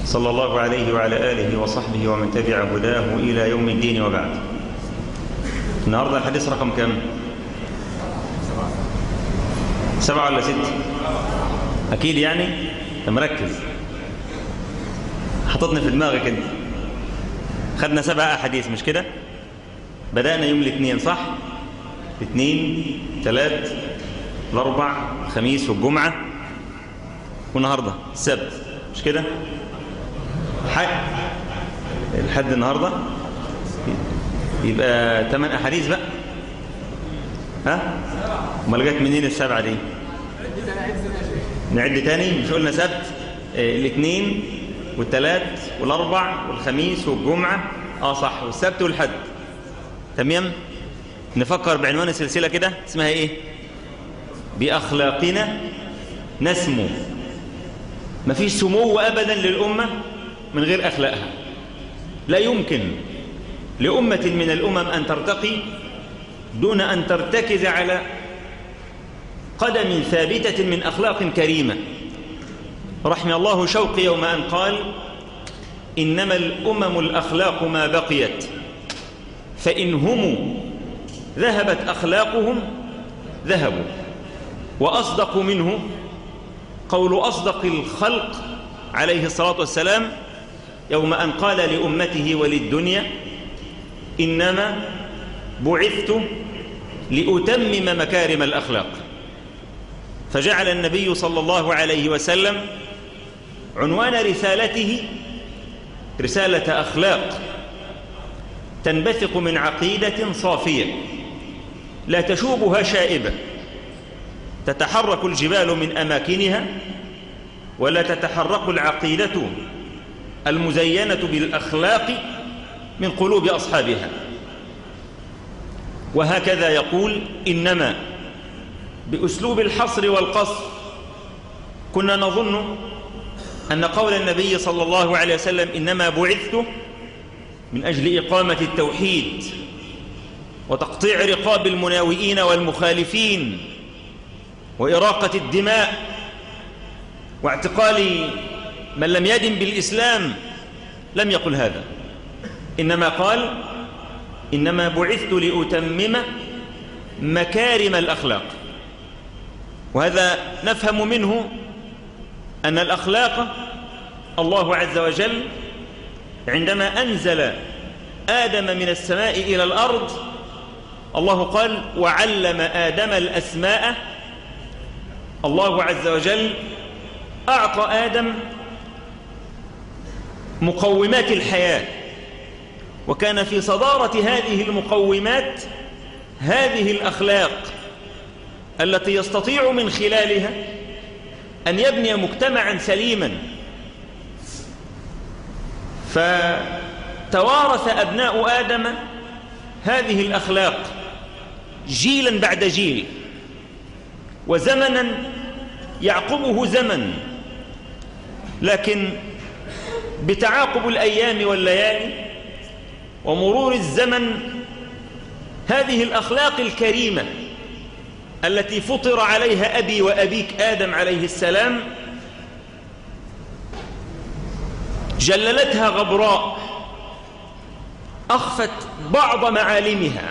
صلى الله عليه وعلى آله وصحبه ومن تبع هداه إلى يوم الدين وبعد النهاردة الحديث رقم كم سبعة ولا ست أكيد يعني أنت مركز حطتني في دماغك أنت خدنا سبعة أحاديث مش كده بدأنا يوم الاثنين صح الاثنين ثلاث الأربع الخميس والجمعة والنهاردة السبت مش كده حق الحد النهاردة يبقى ثمان أحاديث بقى ها امال جت منين السبعة دي نعد تاني مش قلنا سبت اه الاثنين والثلاث والاربع والخميس والجمعة اه صح والسبت والحد تمام نفكر بعنوان السلسلة كده اسمها ايه بأخلاقنا نسمو مفيش سمو أبدا للأمة من غير أخلاقها لا يمكن لأمة من الأمم أن ترتقي دون أن ترتكز على قدم ثابتة من أخلاق كريمة رحم الله شوقي يوم أن قال إنما الأمم الأخلاق ما بقيت فإن هم ذهبت أخلاقهم ذهبوا وأصدق منه قول أصدق الخلق عليه الصلاة والسلام يوم أن قال لأمته وللدنيا إنما بعثت لأتمم مكارم الأخلاق فجعل النبي صلى الله عليه وسلم عنوان رسالته رسالة أخلاق تنبثق من عقيدة صافية لا تشوبها شائبة تتحرك الجبال من أماكنها ولا تتحرك العقيدة المزينة بالأخلاق من قلوب أصحابها وهكذا يقول إنما بأسلوب الحصر والقصر كنا نظن أن قول النبي صلى الله عليه وسلم إنما بعثت من أجل إقامة التوحيد وتقطيع رقاب المناوئين والمخالفين وإراقة الدماء واعتقال من لم يدن بالإسلام لم يقل هذا إنما قال إنما بعثت لأتمم مكارم الأخلاق وهذا نفهم منه أن الأخلاق الله عز وجل عندما أنزل آدم من السماء إلى الأرض الله قال وعلم آدم الأسماء الله عز وجل أعطى آدم مقومات الحياة وكان في صدارة هذه المقومات هذه الأخلاق التي يستطيع من خلالها أن يبني مجتمعا سليما فتوارث أبناء آدم هذه الأخلاق جيلا بعد جيل وزمنا يعقبه زمن لكن بتعاقب الأيام والليالي ومرور الزمن هذه الأخلاق الكريمة التي فطر عليها أبي وأبيك آدم عليه السلام جللتها غبراء أخفت بعض معالمها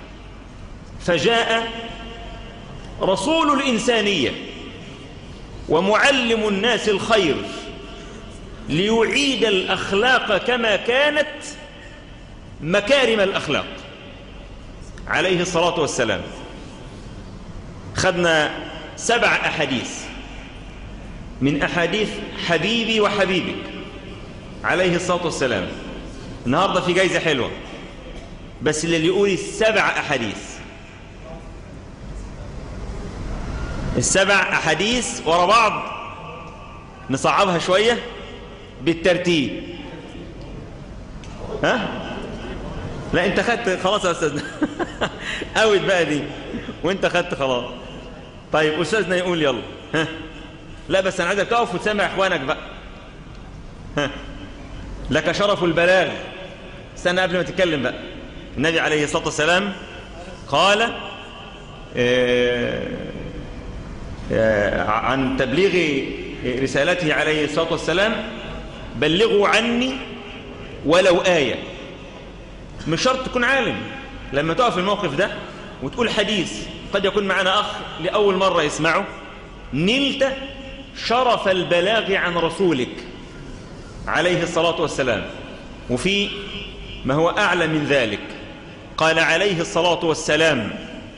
فجاء رسول الإنسانية ومعلم الناس الخير ليعيد الأخلاق كما كانت مكارم الأخلاق عليه الصلاة والسلام خدنا سبع أحاديث من أحاديث حبيبي وحبيبك عليه الصلاة والسلام النهاردة في جايزة حلوة بس اللي يقول السبع أحاديث السبع أحاديث ورا بعض نصعبها شوية بالترتيب ها لا انت خدت خلاص يا استاذنا اوت بقى دي وانت خدت خلاص طيب استاذنا يقول يلا ها لا بس انا عايزك تقف وتسمع اخوانك بقى ها لك شرف البلاغ استنى قبل ما تتكلم بقى النبي عليه الصلاه والسلام قال عن تبليغ رسالته عليه الصلاه والسلام بلغوا عني ولو آية مش شرط تكون عالم لما تقف في الموقف ده وتقول حديث قد يكون معنا أخ لأول مرة يسمعه نلت شرف البلاغ عن رسولك عليه الصلاة والسلام وفي ما هو أعلى من ذلك قال عليه الصلاة والسلام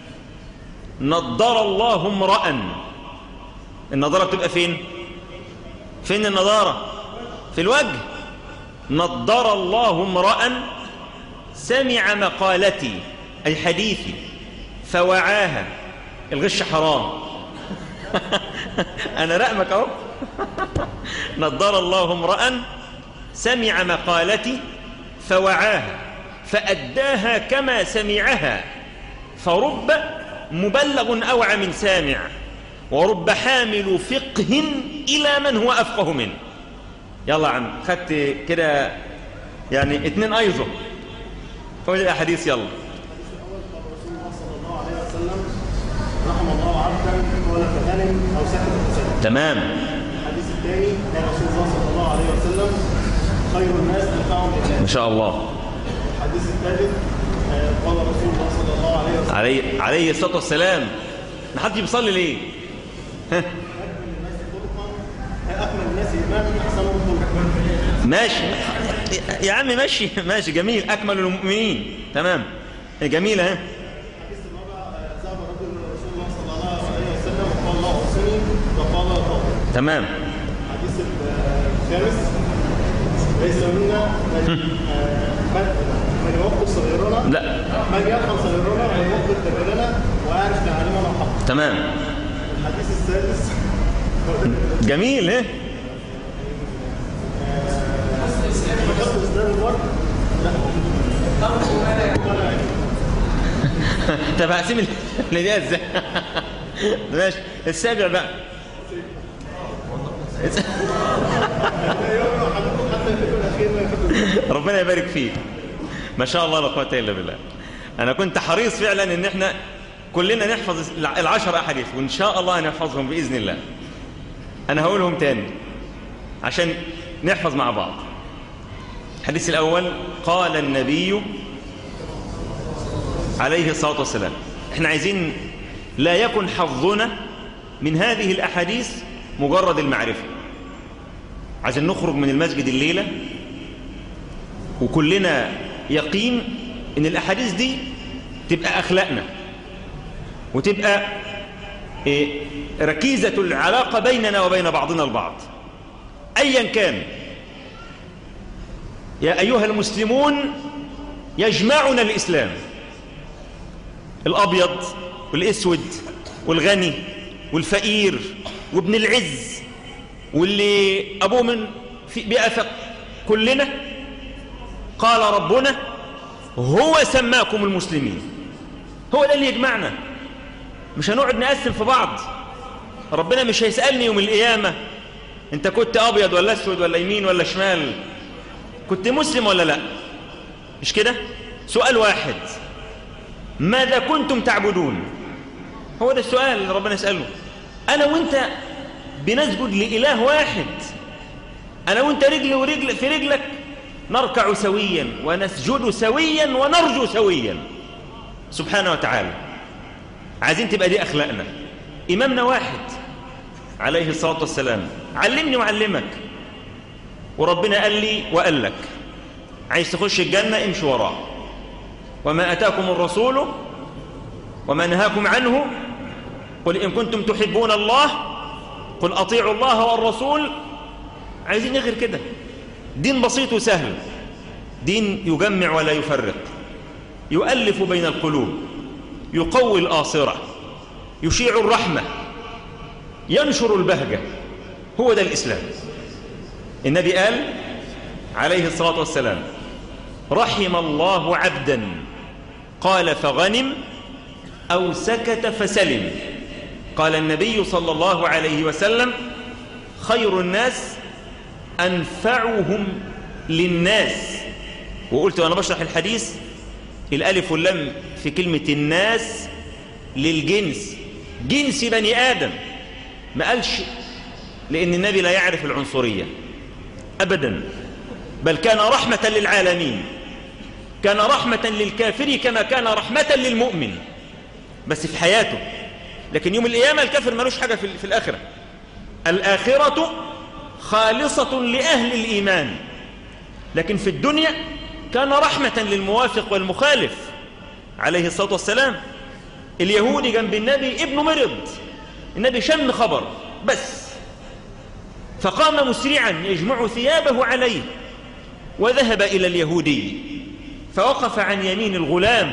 نضر الله امرأ النضارة بتبقى فين فين النضارة في الوجه نضر الله امرأ سمع مقالتي أي حديثي فوعاها الغش حرام أنا رأمك أهو نضر الله امرأ سمع مقالتي فوعاها فأداها كما سمعها فرب مبلغ أوعى من سامع ورب حامل فقه إلى من هو أفقه منه يلا يا عم خدت كده يعني اتنين أيضا قول الأحاديث يلا رحم الله عبدا قال فغنم او سكت فسكت تمام الحديث الثاني قال رسول الله صلى الله عليه وسلم خير الناس انفعهم ما للناس شاء الله الحديث الثالث آه، قال رسول الله صلى الله عليه وسلم عليه, عليه الصلاة والسلام ما حد بيصلي ليه ها اكمل الناس خلقا آه، اكمل الناس ايمانا احسنهم خلقا ماشي يا عم ماشي ماشي جميل أكمل المؤمنين تمام جميلة ها الحديث الرابع آه، ذهب رجل لرسول الله صلى الله عليه وسلم وقال الله اوصني فقال طاعه تمام الحديث الخامس ليس منا من آه، من من يوقف صغيرنا لا من يرحم صغيرنا ويوقف كبيرنا ويعرف تعاليمنا وحقه تمام الحديث السادس جميل ها فقط إسلام المرء طب هقسم اللي دي ازاي ماشي السابع بقى حتى يكون الأخير ما يحب ربنا يبارك فيك ما شاء الله لا قوه الا بالله انا كنت حريص فعلا ان احنا كلنا نحفظ العشر احاديث وان شاء الله نحفظهم باذن الله انا هقولهم تاني عشان نحفظ مع بعض الحديث الاول قال النبي عليه الصلاه والسلام احنا عايزين لا يكن حظنا من هذه الاحاديث مجرد المعرفه عايزين نخرج من المسجد الليله وكلنا يقين ان الاحاديث دي تبقى اخلاقنا وتبقى إيه، ركيزة العلاقة بيننا وبين بعضنا البعض ايا كان يا ايها المسلمون يجمعنا الاسلام الابيض والاسود والغني والفقير وابن العز واللي ابوه من في بيئة فقر كلنا قال ربنا هو سماكم المسلمين هو ده اللي يجمعنا مش هنقعد نقسم في بعض ربنا مش هيسألني يوم القيامة انت كنت ابيض ولا اسود ولا يمين ولا شمال كنت مسلم ولا لا مش كده سؤال واحد ماذا كنتم تعبدون هو ده السؤال اللي ربنا يسأله انا وانت بنسجد لإله واحد انا وانت رجل ورجل في رجلك نركع سويا ونسجد سويا ونرجو سويا سبحانه وتعالى عايزين تبقى دي أخلاقنا إمامنا واحد عليه الصلاة والسلام علمني وعلمك وربنا قال لي وقال لك عايز تخش الجنة امشي وراه وما أتاكم الرسول وما نهاكم عنه قل إن كنتم تحبون الله قل أطيعوا الله والرسول عايزين غير كده دين بسيط وسهل دين يجمع ولا يفرق يؤلف بين القلوب يقوي الآصرة يشيع الرحمة ينشر البهجة هو ده الإسلام النبي قال عليه الصلاة والسلام رحم الله عبدا قال فغنم أو سكت فسلم قال النبي صلى الله عليه وسلم خير الناس أنفعهم للناس وقلت وأنا بشرح الحديث الألف واللم في كلمة الناس للجنس جنس بني آدم ما قالش لأن النبي لا يعرف العنصرية أبدا بل كان رحمة للعالمين كان رحمة للكافر كما كان رحمة للمؤمن بس في حياته لكن يوم القيامة الكافر ملوش حاجة في, في الآخرة الآخرة خالصة لأهل الإيمان لكن في الدنيا كان رحمة للموافق والمخالف عليه الصلاة والسلام اليهودي جنب النبي ابنه مرض النبي شم خبر بس فقام مسرعا يجمع ثيابه عليه وذهب إلى اليهودي فوقف عن يمين الغلام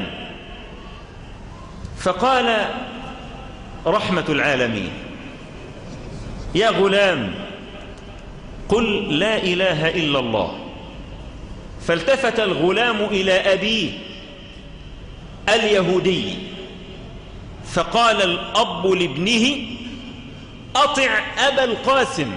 فقال رحمة العالمين يا غلام قل لا إله إلا الله فالتفت الغلام إلى أبيه اليهودي فقال الأب لابنه أطع أبا القاسم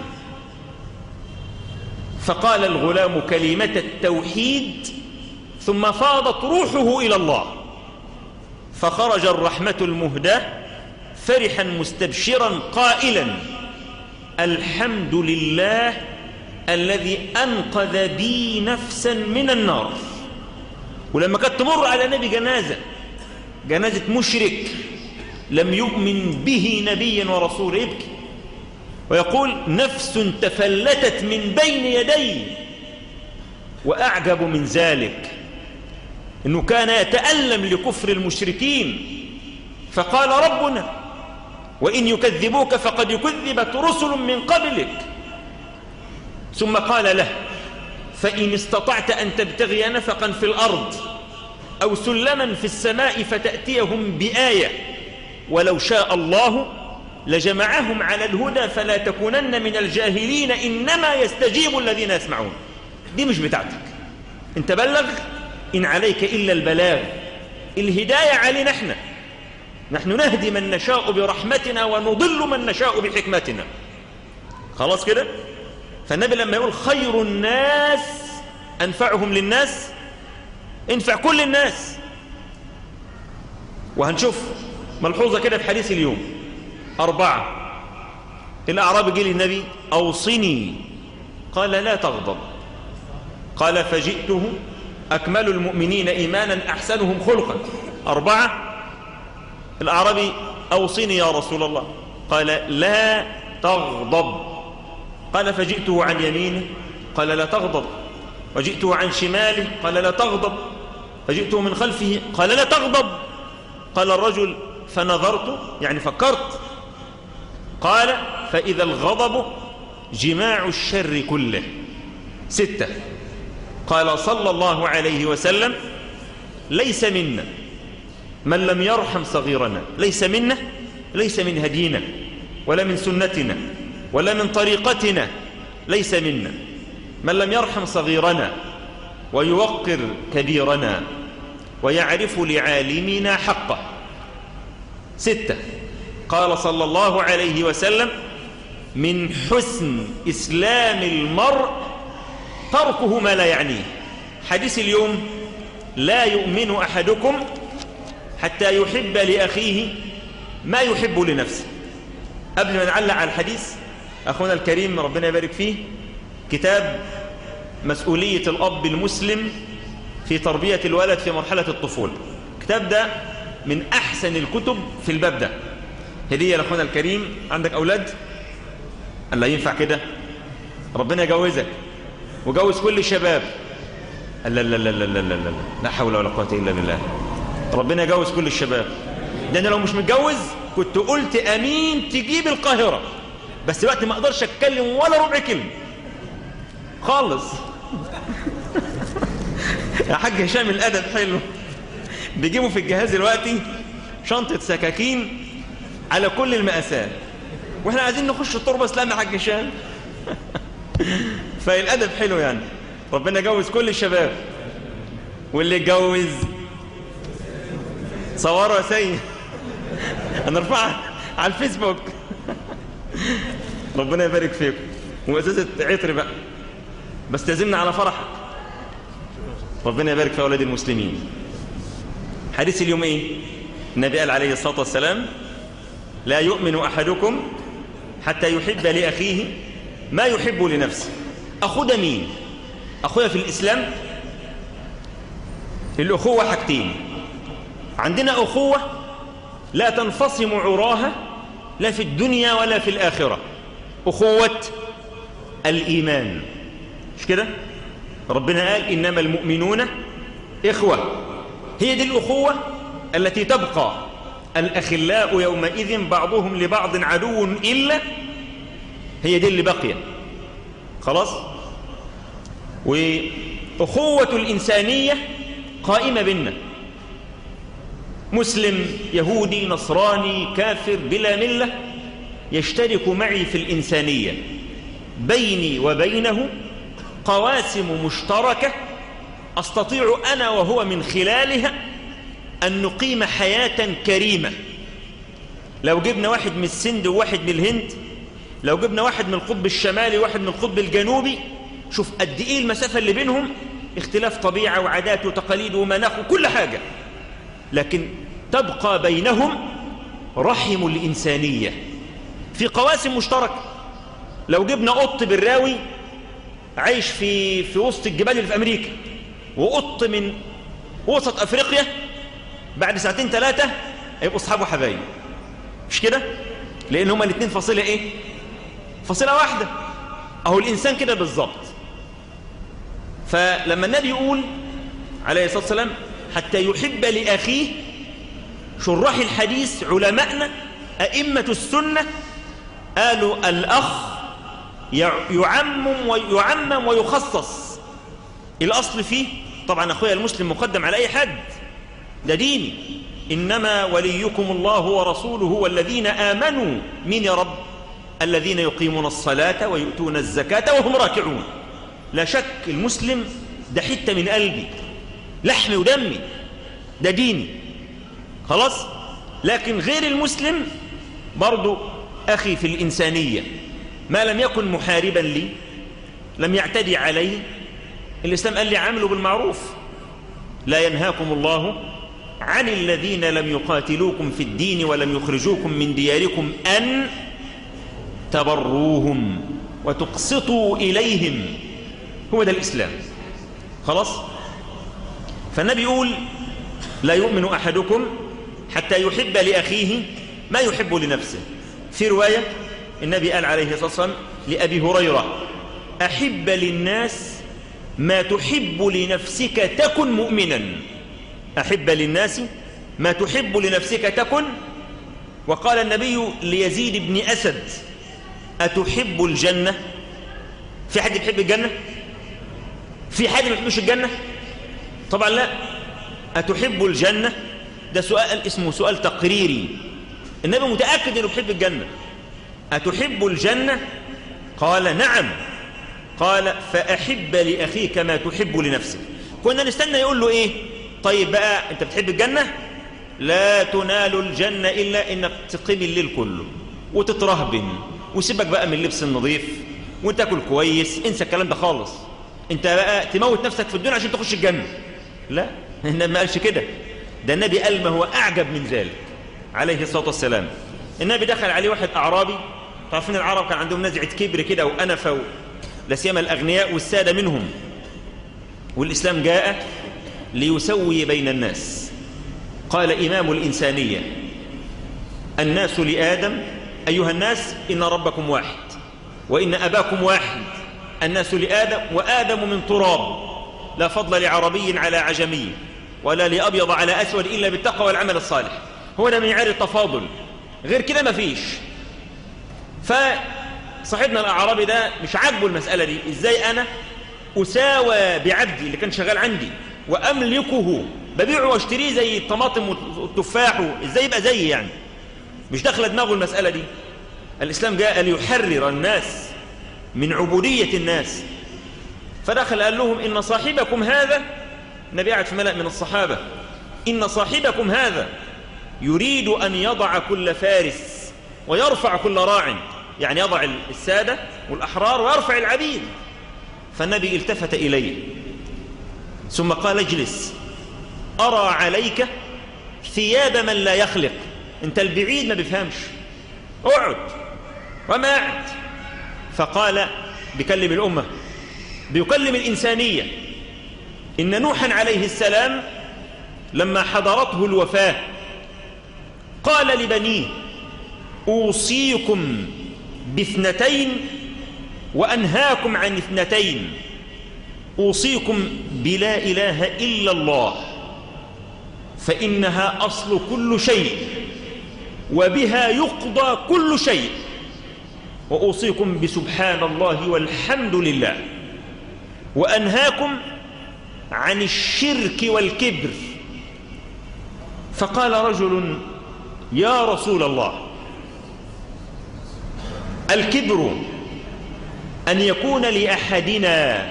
فقال الغلام كلمة التوحيد ثم فاضت روحه إلى الله فخرج الرحمة المهداة فرحا مستبشرا قائلا الحمد لله الذي أنقذ بي نفسا من النار ولما كانت تمر على نبي جنازة جنازة مشرك لم يؤمن به نبيا ورسول يبكي ويقول نفس تفلتت من بين يدي وأعجب من ذلك أنه كان يتألم لكفر المشركين فقال ربنا وإن يكذبوك فقد يكذبت رسل من قبلك ثم قال له فإن استطعت أن تبتغي نفقا في الأرض أو سلما في السماء فتأتيهم بآية ولو شاء الله لجمعهم على الهدى فلا تكونن من الجاهلين إنما يستجيب الذين يسمعون دي مش بتاعتك انت بلغ إن عليك إلا البلاغ الهداية علينا احنا نحن نهدي من نشاء برحمتنا ونضل من نشاء بحكمتنا خلاص كده فالنبي لما يقول خير الناس أنفعهم للناس انفع كل الناس وهنشوف ملحوظة كده في حديث اليوم أربعة الأعراب جه للنبي أوصني قال لا تغضب قال فجئته أكمل المؤمنين إيمانا أحسنهم خلقا أربعة الأعرابي أوصني يا رسول الله قال لا تغضب قال فجئته عن يمينه قال لا تغضب وجئته عن شماله قال لا تغضب فجئته من خلفه قال لا تغضب قال الرجل فنظرت يعني فكرت قال فإذا الغضب جماع الشر كله ستة قال صلى الله عليه وسلم ليس منا من لم يرحم صغيرنا ليس منا ليس من هدينا ولا من سنتنا ولا من طريقتنا ليس منا من لم يرحم صغيرنا ويوقر كبيرنا ويعرف لعالمنا حقه ستة قال صلى الله عليه وسلم من حسن إسلام المرء تركه ما لا يعنيه حديث اليوم لا يؤمن أحدكم حتى يحب لأخيه ما يحب لنفسه قبل ما نعلق على الحديث أخونا الكريم ربنا يبارك فيه كتاب مسؤولية الأب المسلم في تربية الولد في مرحلة الطفولة الكتاب ده من أحسن الكتب في الباب ده هدية لأخونا الكريم عندك أولاد قال لا ينفع كده ربنا يجوزك وجوز كل الشباب قال لا لا لا لا لا لا لا لا حول ولا قوة إلا بالله ربنا يجوز كل الشباب ده أنا لو مش متجوز كنت قلت أمين تجيب القاهرة بس دلوقتي ما أقدرش أتكلم ولا ربع كلمة خالص يا حاج هشام الأدب حلو بيجيبوا في الجهاز دلوقتي شنطة سكاكين على كل المقاسات واحنا عايزين نخش التربة اسلام يا حاج هشام فالأدب حلو يعني ربنا يجوز كل الشباب واللي يتجوز صوروا يا سيد هنرفعها على الفيسبوك ربنا يبارك فيكم وأساسة عطر بقى بس تعزمنا على فرحك ربنا يبارك في أولاد المسلمين حديث اليوم ايه النبي قال عليه الصلاة والسلام لا يؤمن أحدكم حتى يحب لأخيه ما يحب لنفسه أخو ده مين أخويا في الإسلام الأخوة حاجتين عندنا أخوة لا تنفصم عراها لا في الدنيا ولا في الآخرة أخوة الإيمان مش كده ربنا قال إنما المؤمنون إخوة هي دي الأخوة التي تبقى الأخلاء يومئذ بعضهم لبعض عدو إلا هي دي اللي بقية خلاص وأخوة الإنسانية قائمة بنا مسلم يهودي نصراني كافر بلا ملة يشترك معي في الإنسانية بيني وبينه قواسم مشتركة أستطيع أنا وهو من خلالها أن نقيم حياة كريمة لو جبنا واحد من السند وواحد من الهند لو جبنا واحد من القطب الشمالي وواحد من القطب الجنوبي شوف قد إيه المسافة اللي بينهم اختلاف طبيعة وعادات وتقاليد ومناخ وكل حاجة لكن تبقى بينهم رحم الإنسانية في قواسم مشتركة لو جبنا قط بالراوي عايش في في وسط الجبال اللي في أمريكا وقط من وسط أفريقيا بعد ساعتين ثلاثة هيبقوا أصحاب وحبايب مش كده؟ لأن هما الاثنين فاصلة إيه؟ فاصلة واحدة أهو الإنسان كده بالظبط فلما النبي يقول عليه الصلاة والسلام حتى يحب لأخيه شراح الحديث علماءنا أئمة السنة قالوا الأخ يعمم ويعمم ويخصص الأصل فيه طبعا أخويا المسلم مقدم على أي حد ده ديني إنما وليكم الله ورسوله والذين آمنوا من يا رب الذين يقيمون الصلاة ويؤتون الزكاة وهم راكعون لا شك المسلم ده حتة من قلبي لحمي ودمي ده ديني خلاص لكن غير المسلم برضو أخي في الإنسانية ما لم يكن محاربا لي لم يعتدي علي الإسلام قال لي عاملوا بالمعروف لا ينهاكم الله عن الذين لم يقاتلوكم في الدين ولم يخرجوكم من دياركم أن تبروهم وتقسطوا إليهم هو ده الإسلام خلاص فالنبي يقول لا يؤمن أحدكم حتى يحب لأخيه ما يحب لنفسه في رواية النبي قال عليه الصلاة والسلام لأبي هريرة أحب للناس ما تحب لنفسك تكن مؤمنا أحب للناس ما تحب لنفسك تكن وقال النبي ليزيد بن أسد أتحب الجنة في حد يحب الجنة في حد ما يحبش الجنة طبعا لا أتحب الجنة ده سؤال اسمه سؤال تقريري النبي متأكد أنه يحب الجنة أتحب الجنة قال نعم قال فأحب لأخيك ما تحب لنفسك كنا نستنى يقول له إيه طيب بقى أنت بتحب الجنة لا تنال الجنة إلا إنك تقيم الليل كله وتترهبن وسيبك بقى من اللبس النظيف وتاكل كويس انسى الكلام ده خالص انت بقى تموت نفسك في الدنيا عشان تخش الجنة لا النبي ما قالش كده ده النبي قال ما هو أعجب من ذلك عليه الصلاة والسلام النبي دخل عليه واحد أعرابي تعرفين العرب كان عندهم نزعة كبر كده وأنفة لا سيما الأغنياء والسادة منهم والإسلام جاء ليسوي بين الناس قال إمام الإنسانية الناس لآدم أيها الناس إن ربكم واحد وإن أباكم واحد الناس لآدم وآدم من تراب لا فضل لعربي على عجمي ولا لأبيض على أسود إلا بالتقوى والعمل الصالح هو ده معيار التفاضل غير كده مفيش فصاحبنا الأعرابي ده مش عاجبه المسألة دي إزاي أنا أساوى بعبدي اللي كان شغال عندي وأملكه ببيعه واشتريه زي الطماطم والتفاح إزاي يبقى زي يعني مش داخله دماغه المسألة دي الإسلام جاء ليحرر الناس من عبودية الناس فدخل قال لهم إن صاحبكم هذا النبي قاعد في ملأ من الصحابة إن صاحبكم هذا يريد أن يضع كل فارس ويرفع كل راع يعني يضع السادة والأحرار ويرفع العبيد فالنبي التفت إليه ثم قال اجلس أرى عليك ثياب من لا يخلق انت البعيد ما بيفهمش اقعد وما قعد فقال بكلم الأمة بيكلم الإنسانية إن نوحا عليه السلام لما حضرته الوفاة قال لبنيه أوصيكم باثنتين وأنهاكم عن اثنتين أوصيكم بلا إله إلا الله فإنها أصل كل شيء وبها يقضى كل شيء وأوصيكم بسبحان الله والحمد لله وأنهاكم عن الشرك والكبر فقال رجل يا رسول الله الكبر أن يكون لأحدنا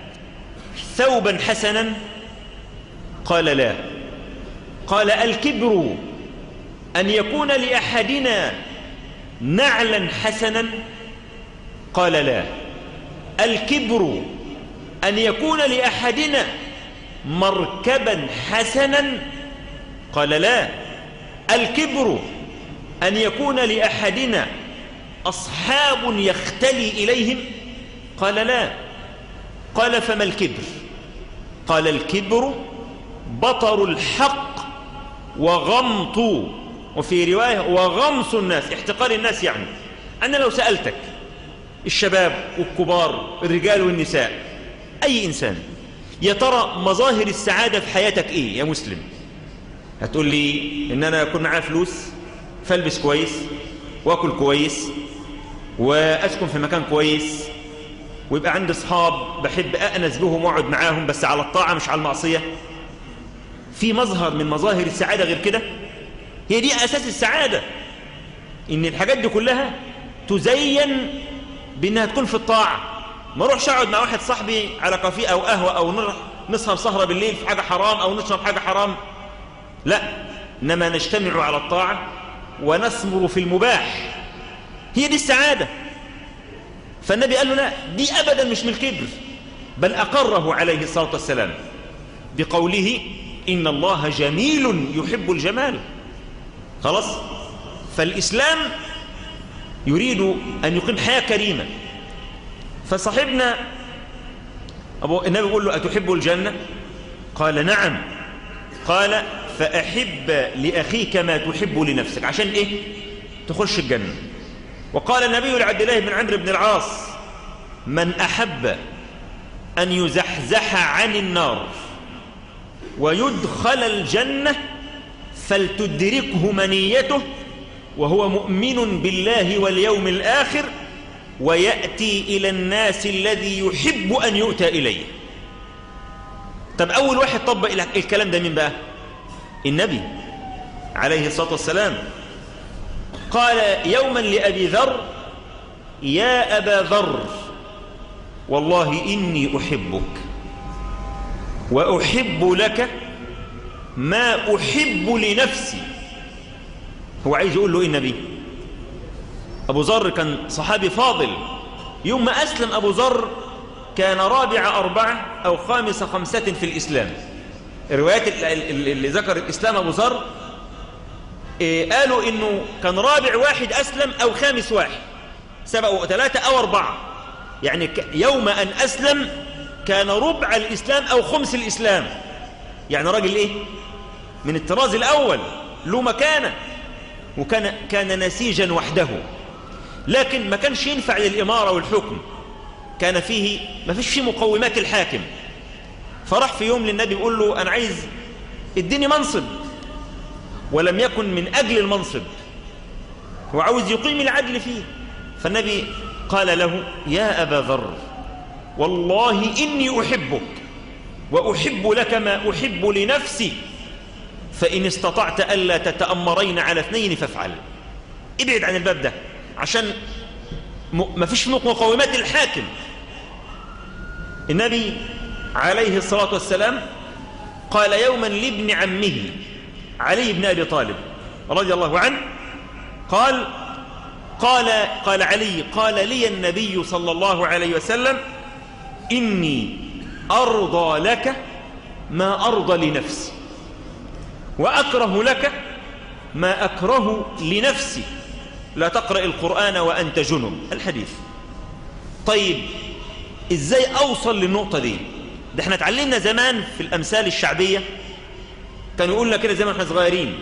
ثوبا حسنا قال لا قال الكبر أن يكون لأحدنا نعلا حسنا قال لا الكبر أن يكون لأحدنا مركبا حسنا قال لا الكبر أن يكون لأحدنا أصحاب يختلي إليهم قال لا قال فما الكبر قال الكبر بطر الحق وغمط وفي رواية وغمص الناس احتقار الناس يعني أنا لو سألتك الشباب والكبار الرجال والنساء أي إنسان يا ترى مظاهر السعادة في حياتك إيه يا مسلم هتقول لي إن أنا أكون معايا فلوس فالبس كويس وأكل كويس وأسكن في مكان كويس ويبقى عندي أصحاب بحب أأنس بهم وأقعد معاهم بس على الطاعة مش على المعصية في مظهر من مظاهر السعادة غير كده هي دي أساس السعادة إن الحاجات دي كلها تزين بأنها تكون في الطاعة ما اروحش اقعد مع واحد صاحبي على كافيه أو قهوة أو نروح نسهر سهرة بالليل في حاجة حرام أو نشرب حاجة حرام لا إنما نجتمع على الطاعة ونثمر في المباح هي دي السعادة فالنبي قال له لا دي أبدا مش من الكبر بل أقره عليه الصلاة والسلام بقوله إن الله جميل يحب الجمال خلاص فالإسلام يريد أن يقيم حياة كريمة فصاحبنا أبو النبي يقول له أتحب الجنة قال نعم قال فأحب لأخيك ما تحب لنفسك عشان إيه تخش الجنة وقال النبي لعبد الله بن عمرو بن العاص من أحب أن يزحزح عن النار ويدخل الجنة فلتدركه منيته وهو مؤمن بالله واليوم الآخر ويأتي إلى الناس الذي يحب أن يؤتى إليه طب أول واحد طبق الكلام ده مين بقى النبي عليه الصلاة والسلام قال يوما لأبي ذر يا أبا ذر والله إني أحبك وأحب لك ما أحب لنفسي هو عايز يقول له إيه النبي أبو ذر كان صحابي فاضل يوم ما أسلم أبو ذر كان رابع أربعة أو خامس خمسة في الإسلام الروايات اللي ذكر الإسلام أبو ذر إيه قالوا إنه كان رابع واحد أسلم أو خامس واحد سبقوا ثلاثة أو أربعة يعني يوم أن أسلم كان ربع الإسلام أو خمس الإسلام يعني راجل إيه من الطراز الأول له مكانة وكان كان نسيجا وحده لكن ما كانش ينفع للإمارة والحكم كان فيه ما فيش فيه مقومات الحاكم فراح في يوم للنبي يقول له أنا عايز اديني منصب ولم يكن من أجل المنصب هو عاوز يقيم العدل فيه فالنبي قال له يا أبا ذر والله إني أحبك وأحب لك ما أحب لنفسي فإن استطعت ألا تتأمرين على اثنين فافعل ابعد عن الباب ده عشان ما فيش مقومات الحاكم النبي عليه الصلاة والسلام قال يوما لابن عمه علي بن أبي طالب رضي الله عنه قال قال قال علي قال لي النبي صلى الله عليه وسلم إني أرضى لك ما أرضى لنفسي وأكره لك ما أكره لنفسي لا تقرأ القرآن وأنت جنب الحديث طيب ازاي اوصل للنقطة دي ده احنا اتعلمنا زمان في الامثال الشعبية كانوا يقول لك كده زي ما احنا صغيرين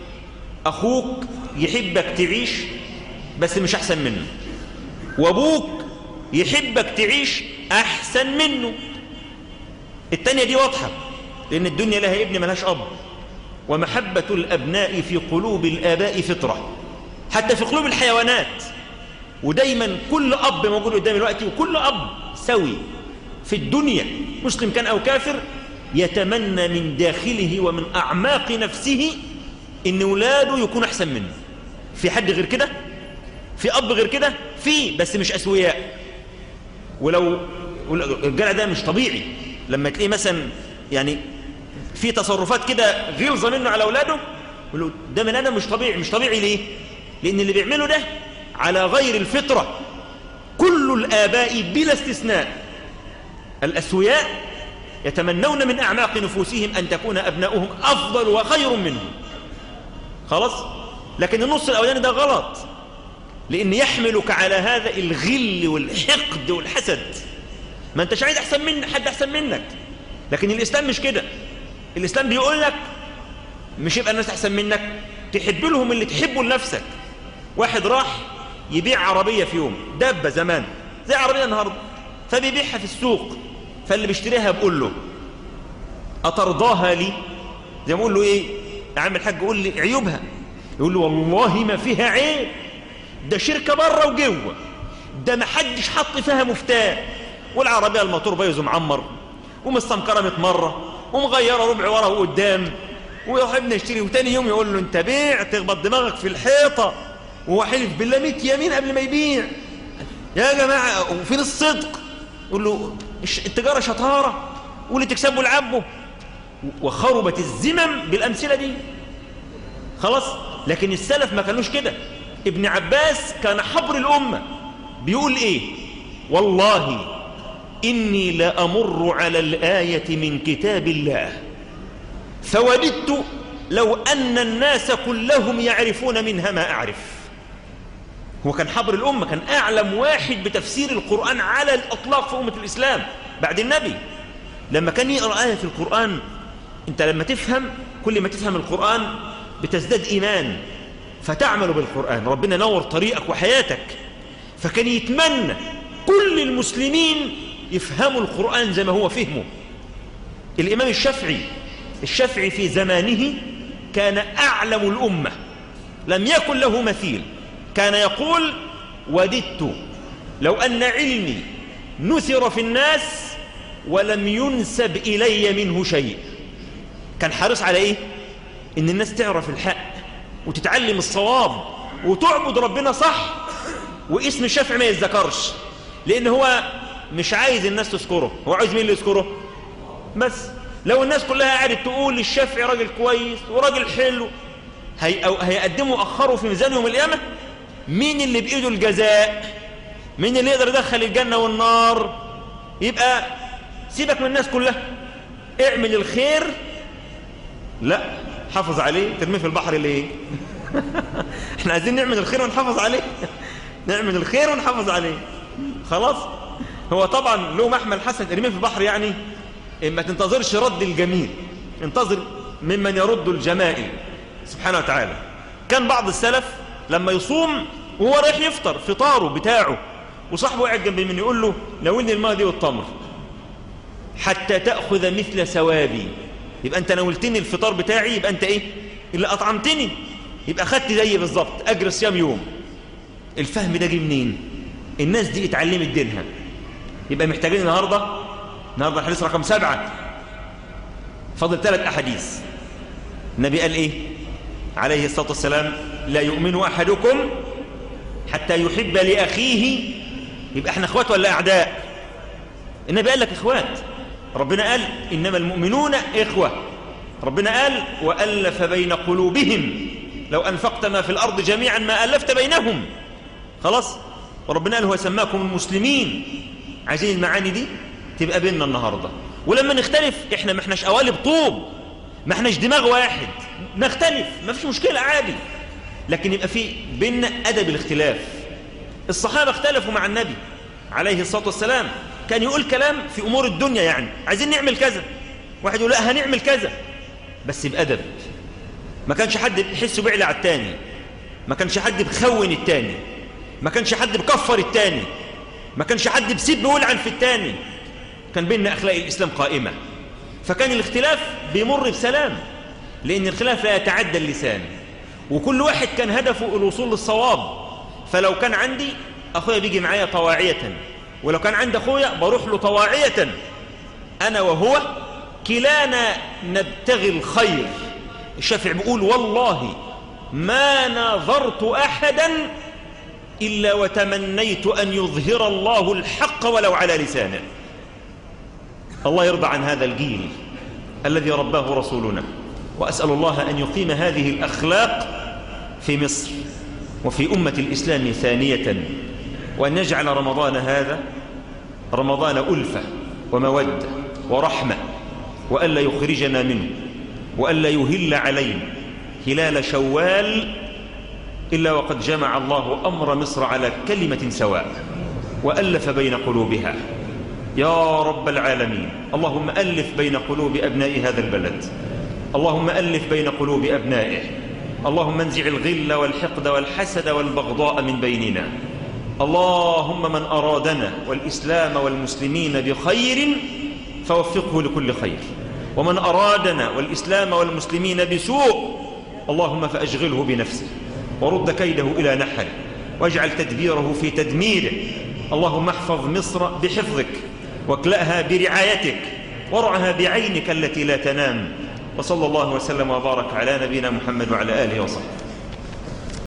اخوك يحبك تعيش بس مش احسن منه وابوك يحبك تعيش احسن منه التانية دي واضحة لان الدنيا لها ابن ملهاش اب ومحبة الابناء في قلوب الاباء فطرة حتى في قلوب الحيوانات ودايما كل اب موجود قدامي دلوقتي وكل اب سوي في الدنيا مسلم كان او كافر يتمنى من داخله ومن اعماق نفسه ان ولاده يكون احسن منه في حد غير كده في اب غير كده في بس مش اسوياء ولو الجدع ده مش طبيعي لما تلاقيه مثلا يعني في تصرفات كده غلظه منه على اولاده يقول له ده من انا مش طبيعي مش طبيعي ليه لان اللي بيعمله ده على غير الفطره كل الاباء بلا استثناء الاسوياء يتمنون من اعماق نفوسهم ان تكون ابناؤهم افضل وخير منهم خلاص لكن النص الاولاني ده غلط لان يحملك على هذا الغل والحقد والحسد ما انتش عايز احسن من حد احسن منك لكن الاسلام مش كده الاسلام بيقول لك مش يبقى الناس احسن منك تحب لهم اللي تحبه لنفسك واحد راح يبيع عربية في يوم دابة زمان زي عربية النهاردة فبيبيعها في السوق فاللي بيشتريها بيقول له أترضاها لي زي ما يقول له إيه يا عم الحاج قول لي عيوبها يقول له والله ما فيها عيب ده شركة بره وجوه ده ما حدش حط فيها مفتاح والعربية الموتور بايظ معمر ومستنكرة 100 مرة ومغيرة ربع ورا وقدام ويحبنا يشتري وتاني يوم يقول له انت بيع تخبط دماغك في الحيطة وهو حلف بالله 100 يمين قبل ما يبيع يا جماعة وفين الصدق يقول له التجارة شطارة واللي تكسبه العبه وخربت الزمم بالأمثلة دي خلاص لكن السلف ما كانوش كده ابن عباس كان حبر الأمة بيقول ايه والله إني لأمر على الآية من كتاب الله فوددت لو أن الناس كلهم يعرفون منها ما أعرف هو كان حبر الأمة كان أعلم واحد بتفسير القرآن على الأطلاق في أمة الإسلام بعد النبي لما كان يقرأ آية في القرآن أنت لما تفهم كل ما تفهم القرآن بتزداد إيمان فتعمل بالقرآن ربنا نور طريقك وحياتك فكان يتمنى كل المسلمين يفهموا القرآن زي ما هو فهمه الإمام الشافعي الشافعي في زمانه كان أعلم الأمة لم يكن له مثيل كان يقول وددت لو أن علمي نثر في الناس ولم ينسب إلي منه شيء كان حريص على إيه؟ إن الناس تعرف الحق وتتعلم الصواب وتعبد ربنا صح واسم الشافعي ما يتذكرش لأن هو مش عايز الناس تذكره هو عايز مين اللي يذكره بس لو الناس كلها قاعدة تقول الشافعي راجل كويس وراجل حلو هي هيقدموا أخروا في ميزان يوم القيامة مين اللي بإيده الجزاء مين اللي يقدر يدخل الجنة والنار يبقى سيبك من الناس كلها اعمل الخير لا حافظ عليه ترميه في البحر ليه احنا عايزين نعمل الخير ونحافظ عليه نعمل الخير ونحافظ عليه خلاص هو طبعا له محمل حسن ارميه في البحر يعني ما تنتظرش رد الجميل انتظر ممن يرد الجمائل سبحانه وتعالى كان بعض السلف لما يصوم وهو رايح يفطر فطاره بتاعه وصاحبه قاعد جنب منه يقول له ناولني الماء دي والتمر حتى تأخذ مثل ثوابي يبقى انت ناولتني الفطار بتاعي يبقى انت ايه اللي أطعمتني يبقى خدت زي بالظبط أجر صيام يوم الفهم ده جه منين الناس دي اتعلمت دينها يبقى محتاجين النهارده النهارده الحديث رقم سبعة فضل ثلاث أحاديث النبي قال إيه عليه الصلاة والسلام لا يؤمن أحدكم حتى يحب لأخيه يبقى احنا اخوات ولا أعداء النبي قال لك اخوات ربنا قال إنما المؤمنون إخوة ربنا قال وألف بين قلوبهم لو أنفقت ما في الأرض جميعا ما ألفت بينهم خلاص وربنا قال هو سماكم المسلمين عايزين المعاني دي تبقى بيننا النهاردة ولما نختلف احنا ما احناش قوالب طوب ما احناش دماغ واحد نختلف ما فيش مشكلة عادي لكن يبقى في بيننا أدب الاختلاف الصحابة اختلفوا مع النبي عليه الصلاة والسلام كان يقول كلام في أمور الدنيا يعني عايزين نعمل كذا واحد يقول لا هنعمل كذا بس بأدب ما كانش حد يحسه بيعلى على التاني ما كانش حد بخون التاني ما كانش حد بكفر التاني ما كانش حد بسيب ويلعن في التاني كان بيننا أخلاق الإسلام قائمة فكان الاختلاف بيمر بسلام لأن الخلاف لا يتعدى اللسان وكل واحد كان هدفه الوصول للصواب فلو كان عندي أخويا بيجي معايا طواعية ولو كان عندي أخويا بروح له طواعية أنا وهو كلانا نبتغي الخير الشافعي بيقول والله ما ناظرت أحدا إلا وتمنيت أن يظهر الله الحق ولو على لسانه الله يرضى عن هذا الجيل الذي رباه رسولنا وأسأل الله أن يقيم هذه الأخلاق في مصر وفي أمة الإسلام ثانية وأن يجعل رمضان هذا رمضان ألفة ومودة ورحمة وألا يخرجنا منه وألا يهل علينا هلال شوال إلا وقد جمع الله أمر مصر على كلمة سواء وألف بين قلوبها يا رب العالمين اللهم ألف بين قلوب أبناء هذا البلد اللهم ألف بين قلوب أبنائه اللهم انزع الغل والحقد والحسد والبغضاء من بيننا اللهم من أرادنا والإسلام والمسلمين بخير فوفقه لكل خير ومن أرادنا والإسلام والمسلمين بسوء اللهم فأشغله بنفسه ورد كيده إلى نحره واجعل تدبيره في تدميره اللهم احفظ مصر بحفظك واكلأها برعايتك وارعها بعينك التي لا تنام وصلى الله وسلم وبارك على نبينا محمد وعلى آله وصحبه